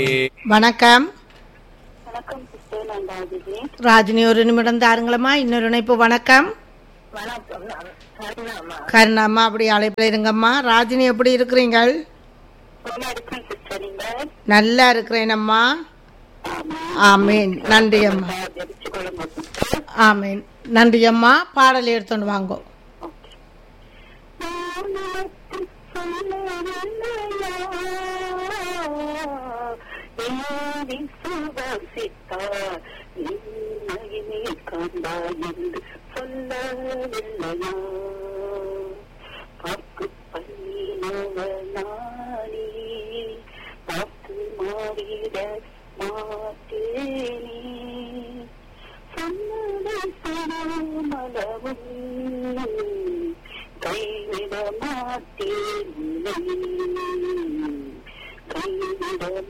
வணக்கம் வணக்கம் சிஸ்டர் நான் ராஜிஜி ராஜினி ஒரு நிமிடம் தாருங்களம்மா இன்னொரு இணைப்பு வணக்கம் வணக்கம் நான் கருணாமா கருணாம்மா அப்படி அழைப்பில் இருங்கம்மா ராஜினி எப்படி இருக்கிறீங்கள் நல்லா இருக்கேன் சிஸ்டர் நீங்க நல்லா இருக்கிறேன் அம்மா ஆமீன் நன்றி அம்மா ஜெபிச்சு கொள்ளுங்க சிஸ்டர் ஆமீன் நன்றி அம்மா பாடல் எடுத்துன்னு வாங்கோ ஓகே வானத்து சொல்லவில்லையா, ஏறி சுவாசித்தார், நின்மையினை கண்டாய் என்று சொல்லவில்லையா பார்க்கு பண்ணினவனானே பார்த்து மாறிட மாட்டேனே சொன்னதை சொல்லாமலவும் கைவிட மாட்டேன் உன்னை. கைவிட